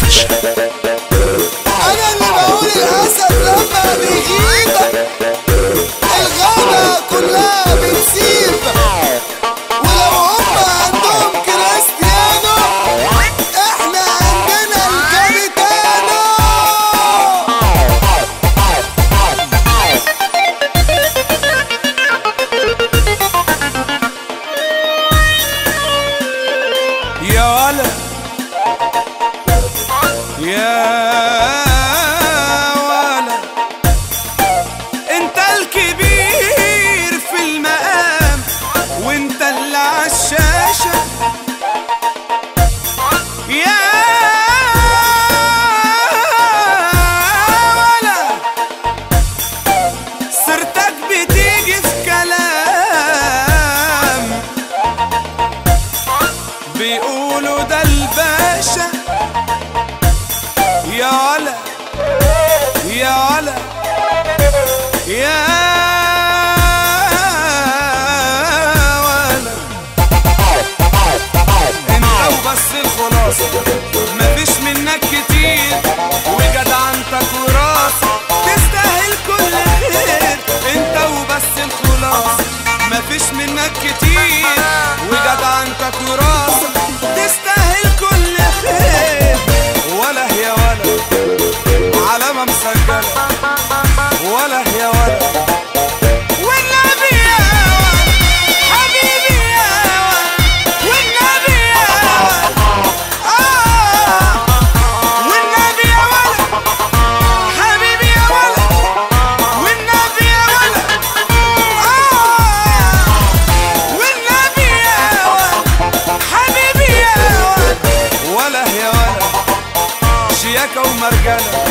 انا اللي بقول الاسد لما بيغيب الغابة كلها بتسيب ولو هم عندهم كريستيانو احنا عندنا الكابيتانو يا ولا يا ولا انت الكبير في المقام وانت اللي عالشاشة يا ولا سيرتك بتيجي في كلام بيقولوا ده الباشا يا علا يا علا يا ولا انت وبس الخلاصة مفيش منك كتير وجدعنتك وراسك تستاهل كل خير انت وبس الخلاصة مفيش منك كتير وجدعنتك وراسك تستاهل كل خير ولا هي ولا علامة مسجلة ولا هي ولا والنبي يا ولا حبيبي يا ولا والنبي يا ولا آه والنبي يا ولا حبيبي يا ولا والنبي يا ولا آه والنبي يا ولا حبيبي يا ولا ولا يا ولا شياكة ومرجلة